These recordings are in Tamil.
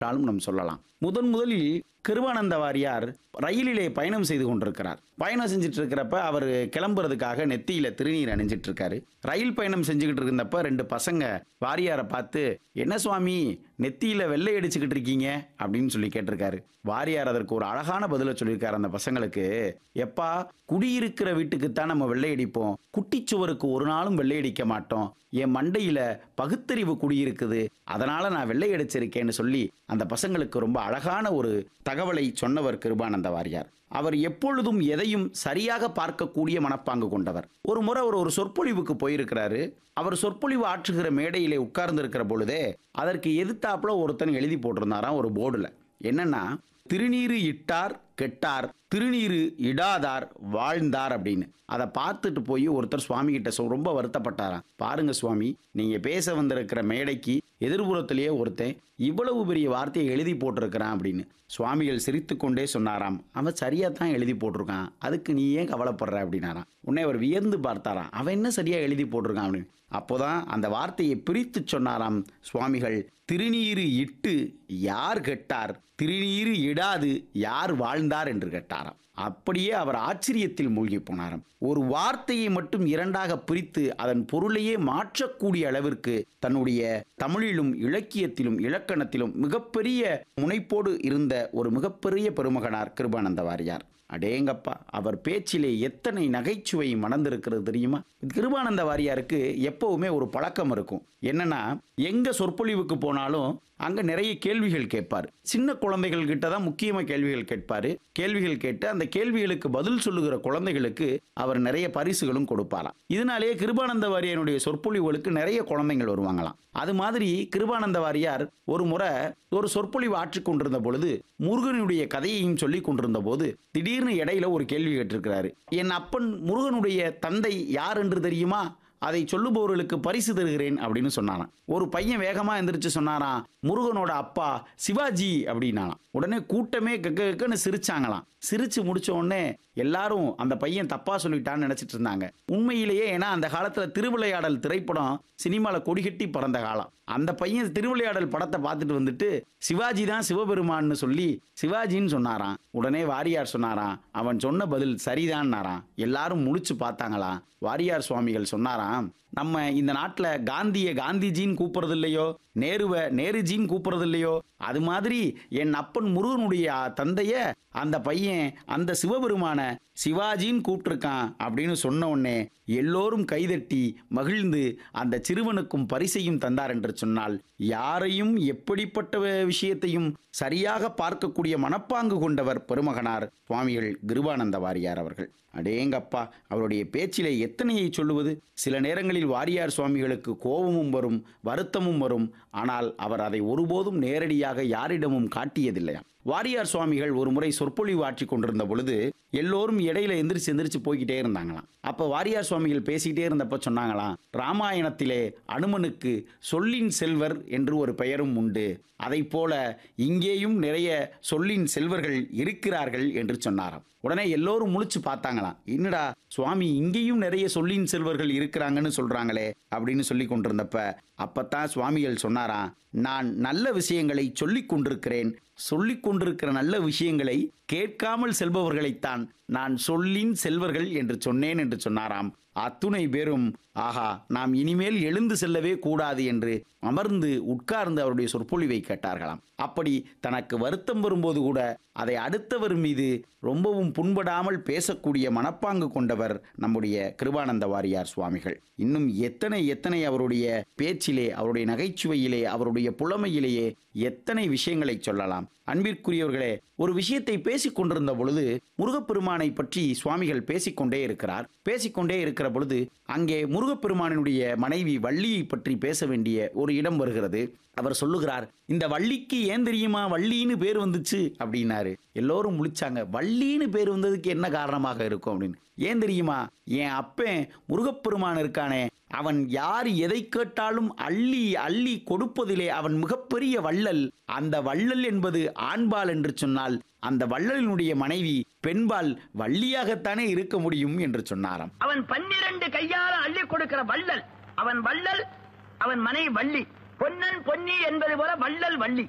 என்றாலும் நாம் சொல்லலாம் முதன் முதலில் கிருபானந்த வாரியார் ரயிலிலே பயணம் செய்து கொண்டிருக்கிறார் பயணம் செஞ்சுட்டு இருக்கிறப்ப அவர் கிளம்புறதுக்காக நெத்தியில திருநீர் அணிஞ்சிட்டு இருக்காரு ரயில் பயணம் செஞ்சுக்கிட்டு இருந்தப்ப ரெண்டு பசங்க வாரியாரை பார்த்து என்ன சுவாமி நெத்தியில வெள்ளை அடிச்சுக்கிட்டு இருக்கீங்க அப்படின்னு சொல்லி கேட்டிருக்காரு வாரியார் அதற்கு ஒரு அழகான பதில சொல்லியிருக்காரு அந்த பசங்களுக்கு எப்பா குடியிருக்கிற வீட்டுக்குத்தான் நம்ம வெள்ளை அடிப்போம் குட்டிச்சுவருக்கு ஒரு நாளும் வெள்ளை அடிக்க மாட்டோம் என் மண்டையில பகுத்தறிவு குடியிருக்குது அதனால நான் வெள்ளை அடிச்சிருக்கேன்னு சொல்லி அந்த பசங்களுக்கு ரொம்ப அழகான ஒரு தகவலை சொன்னவர் கிருபானந்த வாரியார் அவர் எப்பொழுதும் எதையும் சரியாக பார்க்கக்கூடிய மனப்பாங்கு கொண்டவர் ஒரு முறை அவர் ஒரு சொற்பொழிவுக்கு போயிருக்கிறாரு அவர் சொற்பொழிவு ஆற்றுகிற மேடையிலே உட்கார்ந்து இருக்கிற பொழுதே அதற்கு எதிர்த்தாப்புல ஒருத்தன் எழுதி போட்டிருந்தாராம் ஒரு போர்டுல என்னன்னா திருநீரு இட்டார் கெட்டார் திருநீரு இடாதார் வாழ்ந்தார் அப்படின்னு அதை பார்த்துட்டு போய் ஒருத்தர் சுவாமி கிட்ட சொ- ரொம்ப வருத்தப்பட்டாராம் பாருங்க சுவாமி நீங்க பேச வந்திருக்கிற மேடைக்கு எதிர்புறத்திலேயே ஒருத்தன் இவ்வளவு பெரிய வார்த்தையை எழுதி போட்டிருக்கிறான் அப்படின்னு சுவாமிகள் சிரித்து கொண்டே சொன்னாராம் அவன் சரியா தான் எழுதி போட்டிருக்கான் அதுக்கு நீ ஏன் கவலைப்படுற அப்படின்னாராம் உன்னை அவர் வியந்து பார்த்தாராம் அவன் என்ன சரியா எழுதி போட்டிருக்கான் அப்படின்னு அப்போதான் அந்த வார்த்தையை பிரித்து சொன்னாராம் சுவாமிகள் திருநீரு இட்டு யார் கெட்டார் திருநீரு இடாது யார் வாழ்ந்தார் என்று கேட்டாராம் அப்படியே அவர் ஆச்சரியத்தில் மூழ்கி போனாராம் ஒரு வார்த்தையை மட்டும் இரண்டாக பிரித்து அதன் பொருளையே மாற்றக்கூடிய அளவிற்கு தன்னுடைய தமிழிலும் இலக்கியத்திலும் இலக்கணத்திலும் மிகப்பெரிய முனைப்போடு இருந்த ஒரு மிகப்பெரிய பெருமகனார் கிருபானந்த வாரியார் அடேங்கப்பா அவர் பேச்சிலே எத்தனை நகைச்சுவை மணந்திருக்கிறது தெரியுமா கிருபானந்த வாரியாருக்கு எப்பவுமே ஒரு பழக்கம் இருக்கும் என்னன்னா எங்க சொற்பொழிவுக்கு போனாலும் அங்க நிறைய கேள்விகள் கேட்பார் சின்ன குழந்தைகள் கிட்ட தான் முக்கியமா கேள்விகள் கேட்பாரு கேள்விகள் கேட்டு அந்த கேள்விகளுக்கு பதில் சொல்லுகிற குழந்தைகளுக்கு அவர் நிறைய பரிசுகளும் கொடுப்பாராம் இதனாலேயே கிருபானந்த வாரியாருடைய சொற்பொழிவுகளுக்கு நிறைய குழந்தைகள் வருவாங்களாம் அது மாதிரி கிருபானந்த வாரியார் ஒரு முறை ஒரு சொற்பொழிவு ஆற்றிக் கொண்டிருந்த பொழுது முருகனுடைய கதையையும் சொல்லிக் கொண்டிருந்த போது திடீர்னு இடையில ஒரு கேள்வி கேட்டிருக்கிறாரு என் அப்பன் முருகனுடைய தந்தை யார் என்று தெரியுமா அதை சொல்லுபவர்களுக்கு பரிசு தருகிறேன் அப்படின்னு சொன்னாராம் ஒரு பையன் வேகமா எந்திரிச்சு சொன்னாராம் முருகனோட அப்பா சிவாஜி அப்படின்னாலாம் உடனே கூட்டமே கக்க கக்கன்னு சிரிச்சாங்களாம் சிரிச்சு முடிச்ச உடனே எல்லாரும் அந்த பையன் தப்பா சொல்லிட்டான்னு நினைச்சிட்டு இருந்தாங்க உண்மையிலேயே ஏன்னா அந்த காலத்துல திருவிளையாடல் திரைப்படம் சினிமால கொடிகட்டி பறந்த காலம் அந்த பையன் திருவிளையாடல் படத்தை பார்த்துட்டு வந்துட்டு சிவாஜி தான் சிவபெருமான்னு சொல்லி சிவாஜின்னு சொன்னாராம் உடனே வாரியார் சொன்னாராம் அவன் சொன்ன பதில் சரிதான்னாராம் எல்லாரும் முழிச்சு பார்த்தாங்களாம் வாரியார் சுவாமிகள் சொன்னாராம் நம்ம இந்த நாட்டில் காந்தியை காந்திஜின்னு கூப்பிடுறது இல்லையோ நேருவை நேருஜின்னு கூப்பிடுறது இல்லையோ அது மாதிரி என் அப்பன் முருகனுடைய தந்தைய அந்த பையன் அந்த சிவபெருமான சிவாஜின்னு கூப்பிட்டுருக்கான் அப்படின்னு சொன்ன உடனே எல்லோரும் கைதட்டி மகிழ்ந்து அந்த சிறுவனுக்கும் பரிசையும் தந்தார் என்று சொன்னால் யாரையும் எப்படிப்பட்ட வி- விஷயத்தையும் சரியாக பார்க்கக்கூடிய மனப்பாங்கு கொண்டவர் பெருமகனார் சுவாமிகள் கிருபானந்த வாரியார் அவர்கள் அடேங்கப்பா அவருடைய பேச்சிலே எத்தனையை சொல்லுவது சில நேரங்களில் வாரியார் சுவாமிகளுக்கு கோபமும் வரும் வருத்தமும் வரும் ஆனால் அவர் அதை ஒருபோதும் நேரடியாக யாரிடமும் காட்டியதில்லையாம் வாரியார் சுவாமிகள் ஒரு முறை சொற்பொழிவு ஆற்றி கொண்டிருந்த பொழுது எல்லோரும் இடையில எந்திரிச்சு எந்திரிச்சு போய்கிட்டே இருந்தாங்களாம் அப்ப வாரியார் சுவாமிகள் பேசிக்கிட்டே இருந்தப்ப சொன்னாங்களாம் ராமாயணத்திலே அனுமனுக்கு சொல்லின் செல்வர் என்று ஒரு பெயரும் உண்டு அதை போல இங்கேயும் நிறைய சொல்லின் செல்வர்கள் இருக்கிறார்கள் என்று சொன்னாராம் உடனே எல்லோரும் முழிச்சு பார்த்தாங்களாம் என்னடா சுவாமி இங்கேயும் நிறைய சொல்லின் செல்வர்கள் இருக்கிறாங்கன்னு சொல்றாங்களே அப்படின்னு சொல்லி கொண்டிருந்தப்ப அப்பத்தான் சுவாமிகள் சொன்னாராம் நான் நல்ல விஷயங்களை சொல்லிக் கொண்டிருக்கிறேன் சொல்லிக் கொண்டிருக்கிற நல்ல விஷயங்களை கேட்காமல் செல்பவர்களைத்தான் நான் சொல்லின் செல்வர்கள் என்று சொன்னேன் என்று சொன்னாராம் அத்துணை பேரும் ஆஹா நாம் இனிமேல் எழுந்து செல்லவே கூடாது என்று அமர்ந்து உட்கார்ந்து அவருடைய சொற்பொழிவை கேட்டார்களாம் அப்படி தனக்கு வருத்தம் வரும்போது கூட அதை அடுத்தவர் மீது ரொம்பவும் புண்படாமல் பேசக்கூடிய மனப்பாங்கு கொண்டவர் நம்முடைய கிருபானந்த வாரியார் சுவாமிகள் இன்னும் எத்தனை எத்தனை அவருடைய பேச்சிலே அவருடைய நகைச்சுவையிலே அவருடைய புலமையிலேயே எத்தனை விஷயங்களை சொல்லலாம் அன்பிற்குரியவர்களே ஒரு விஷயத்தை பேசிக் கொண்டிருந்த பொழுது முருகப்பெருமானை பற்றி சுவாமிகள் பேசிக்கொண்டே இருக்கிறார் பேசிக்கொண்டே இருக்கிற பொழுது அங்கே முருகப்பெருமானினுடைய மனைவி வள்ளியை பற்றி பேச வேண்டிய ஒரு இடம் வருகிறது அவர் சொல்லுகிறார் இந்த வள்ளிக்கு ஏன் தெரியுமா வள்ளின்னு பேர் வந்துச்சு அப்படின்னாரு எல்லோரும் முழிச்சாங்க வள்ளின்னு பேர் வந்ததுக்கு என்ன காரணமாக இருக்கும் அப்படின்னு ஏன் தெரியுமா என் அப்பன் முருகப்பெருமான் இருக்கானே அவன் யார் எதை கேட்டாலும் அள்ளி அள்ளி கொடுப்பதிலே அவன் மிகப்பெரிய வள்ளல் அந்த வள்ளல் என்பது ஆண்பால் என்று சொன்னால் அந்த வள்ளலினுடைய மனைவி பெண்பால் வள்ளியாகத்தானே இருக்க முடியும் என்று சொன்னாராம் அவன் பன்னிரண்டு கையால அள்ளி கொடுக்கிற வள்ளல் அவன் வள்ளல் அவன் மனை வள்ளி பொன்னன் பொன்னி என்பது போல வள்ளல் வள்ளி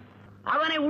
அவனை